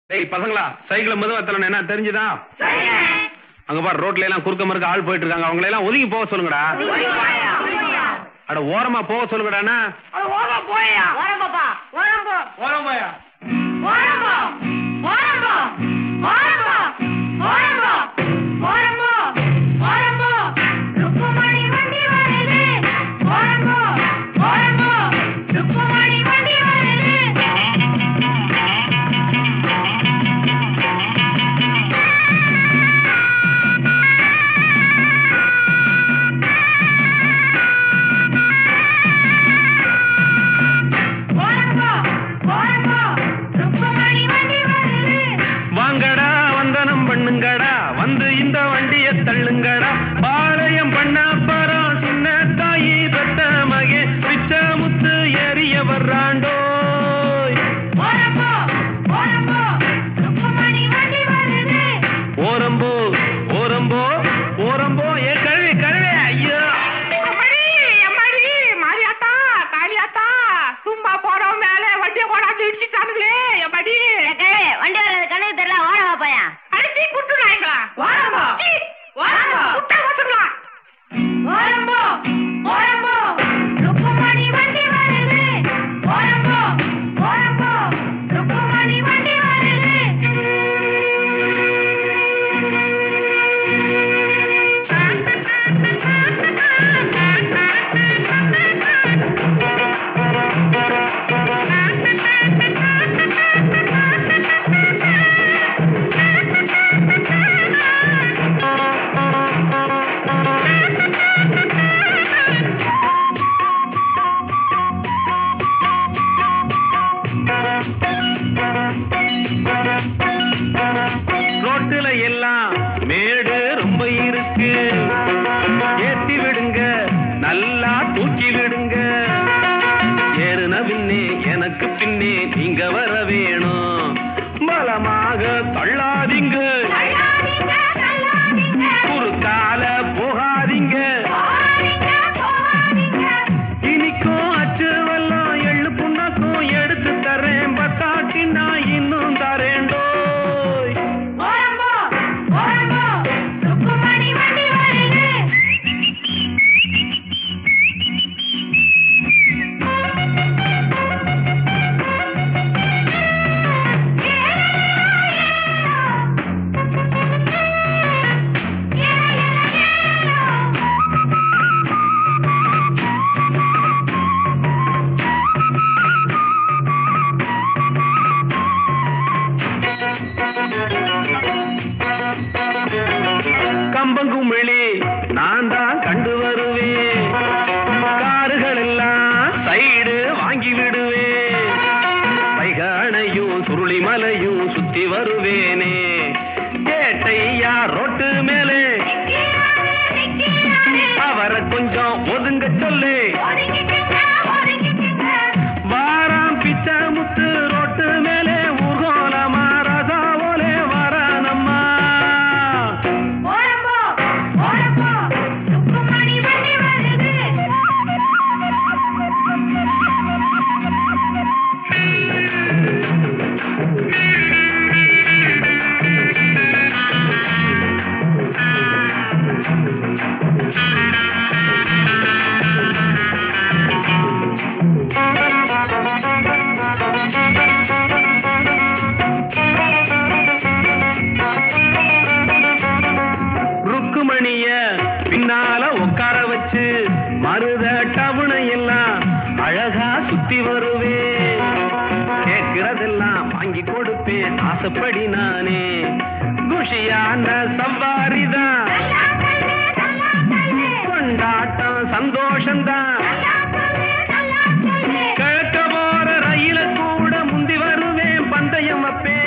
டேய் பசங்களா சைக்கிள மெதுவா தள்ளணும் என்ன தெரிஞ்சுதா அங்க பாரு ரோட்ல எல்லாம் குறுக்க மறுக்க ஆள் போயிட்டு இருக்காங்க அவங்கள எல்லாம் ஒதுங்கி போக சொல்லுங்கடா அட ஓரமா போக சொல்லுங்கடாண்ணா ஓரம்பப்பா ஓரம்போ ஓரமாயா ஓரம்போ ஓரம்போ ஓரம்போ ஓரம்போ ஓரம்போ ஓரம்போ ருக்குமணி வண்டி வருது ஓரம்போ ஓரம்போ ருக்குமணி வண்டி வருது ஓரம்போ ஓரம்போ ருக்குமணி வண்டி வருது வாங்கடா வந்தனம் பண்ணுங்கடா வந்து இந்த வண்டிய தள்ளுங்கடா பாளையம் பண்ண பரம் சின்ன தாயி பெத்த மகே பிச்ச முத்து ஏறிய வர்றாண்டோய் ஓரம்போ ஓரம்போ ருக்குமணி வண்டி வருது ஓரம்போ ஓரம்போ ஓரம்போ ஏ கழுவி கழுவி ஐயோ அம்மாடி அம்மாடி மாரியாத்தா காளியாத்தா சும்மா போறவன் மேல வண்டியை கொண்டாந்து இடிச்சுட்டானுங்களே அம்மாடி வண்டி வர்றது கண்ணுக்கு தெரியல ஓரமா பையா அடிச்சு குட்டுனாங்களா ஓரம்போ. ஓரம்போ. குட்டா வச்சுங்களா ஓரம்போ ஓரம்போ ருக்குமணி வண்டி வருது ஓரம்போ ஓரம்போ ருக்குமணி வண்டி வருது ரோட்டுல எல்லாம் மேடு ரொம்ப இருக்கு ஏத்தி விடுங்க நல்லா தூக்கி விடுங்க ஏறுன பின்னே எனக்கு பின்னே நீங்க வர வேணும் பலமாக தள்ளாதீங்க தள்ளாதீங்க தள்ளாதீங்க குறுக்கால போகாதீங்க போகாதீங்க போகாதீங்க இனிக்கும் அச்சு வெல்லம் எள்ளு புண்ணாக்கும் எடுத்து தரேன் பத்தாட்டி நான் இன்னும் தரேன்டோய் ஓரம்போ ஓரம்போ ருக்குமணி வண்டி வருது கம்பங்குமிழி நான் தான் கண்டு வருவேன் காருகள் எல்லாம் சைடு வாங்கி விடுவேன் வைகானையும் சுருளிமலையும் சுத்தி வருவேனே கேட்டையா ரோட்டு மேலே அவரை கொஞ்சம் ஒதுங்க சொல்லு வாராம் பிச்சை முத்து ரோட்டு மேலே ஊர்கோலமா ரசாவோலே வரானம்மா ஓரம்போ ஓரம்போ ருக்குமணி வண்டி வருது ருக்குமணிய பின்னால உட்கார வச்சு மருத டவுனை எல்லாம் அழகா சுத்தி வருவேன் கேட்கிறதெல்லாம் வாங்கி கொடுப்பேன் ஆசைப்படி நானே குஷியான சவாரிதான் நல்லா தள்ளு நல்லா தள்ளு கொண்டாட்டம் சந்தோஷம்தான் நல்லா தள்ளு நல்லா தள்ளு கிழக்க போற ரயில கூட முந்தி வருவேன் பந்தயம் வைப்பேன்